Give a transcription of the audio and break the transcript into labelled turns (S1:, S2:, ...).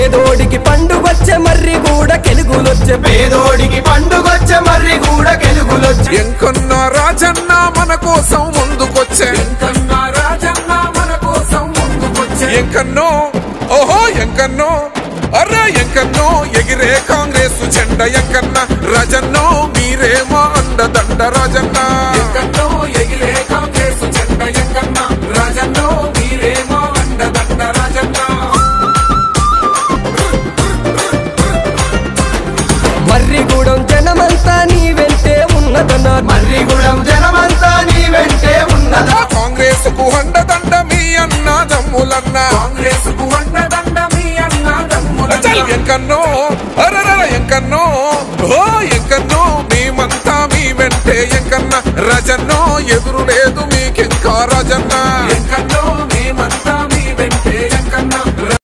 S1: పేదోడికి పండుగొచ్చే మర్రి కూడా కెలుగులొచ్చే
S2: పేదోడికి పండుగొచ్చే మర్రి కూడా గెలుగులొచ్చే
S3: ఎంకన్న రాజన్న మన కోసం ముందుకొచ్చే
S2: ఎంకన్న రాజన్న మన కోసం ముందుకొచ్చే
S3: ఎంకన్నో ఓహో ఎంకన్నో అరే ఎంకన్నో ఎగిరే కాంగ్రెస్ జెండ ఎంకన్న రాజన్నో మీరే మా అండదండ రాజన్న
S2: ఎంకన్నో ఎగిరే కాంగ్రెస్ జెండ ఎంకన్న రాజన్నో మీరేమో అండదండ రాజన్న
S1: మర్రిగూడెం జనమంతా నీ వెంటే ఉన్నదన్న
S2: మర్రిగూడెం జనమంతా నీ వెంటే ఉన్నదా
S3: కాంగ్రెస్ కు అండదండ మీ అన్న దమ్ములన్న
S2: కాంగ్రెస్ కు అండదండ మీ అన్న దమ్ముల
S3: చల్ ఎంకన్నో అరరర ఎంకన్నో ఓ ఎంకన్నో మేమంతా మీ వెంటే ఎంకన్న రాజన్నో ఎదురు లేదు మీకింకా రాజన్న